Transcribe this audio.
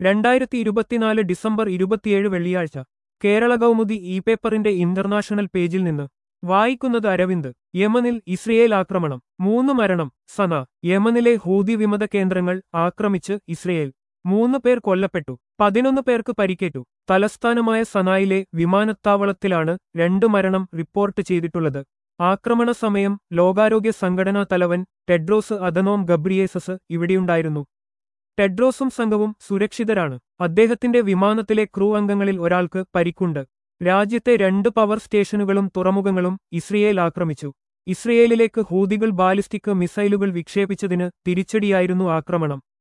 രണ്ടായിരത്തി ഇരുപത്തിനാല് ഡിസംബർ ഇരുപത്തിയേഴ് വെള്ളിയാഴ്ച കേരള കൗമുദി ഇ പേപ്പറിന്റെ ഇന്റർനാഷണൽ പേജിൽ നിന്ന് വായിക്കുന്നത് അരവിന്ദ് യമനിൽ ഇസ്രയേൽ ആക്രമണം മൂന്ന് മരണം സന യമനിലെ ഹൂതി വിമത കേന്ദ്രങ്ങൾ ആക്രമിച്ച് ഇസ്രയേൽ മൂന്ന് പേർ കൊല്ലപ്പെട്ടു പതിനൊന്ന് പേർക്ക് പരിക്കേറ്റു തലസ്ഥാനമായ സനായിലെ വിമാനത്താവളത്തിലാണ് രണ്ട് മരണം റിപ്പോർട്ട് ചെയ്തിട്ടുള്ളത് ആക്രമണ സമയം ലോകാരോഗ്യ സംഘടനാ തലവൻ ടെഡ്രോസ് അദനോം ഗബ്രിയേസസ് ഇവിടെയുണ്ടായിരുന്നു ടെഡ്രോസും സംഘവും സുരക്ഷിതരാണ് അദ്ദേഹത്തിന്റെ വിമാനത്തിലെ ക്രൂ അംഗങ്ങളിൽ ഒരാൾക്ക് പരിക്കുണ്ട് രാജ്യത്തെ രണ്ട് പവർ സ്റ്റേഷനുകളും തുറമുഖങ്ങളും ഇസ്രയേൽ ആക്രമിച്ചു ഇസ്രയേലിലേക്ക് ഹൂതികൾ ബാലിസ്റ്റിക് മിസൈലുകൾ വിക്ഷേപിച്ചതിന് തിരിച്ചടിയായിരുന്നു ആക്രമണം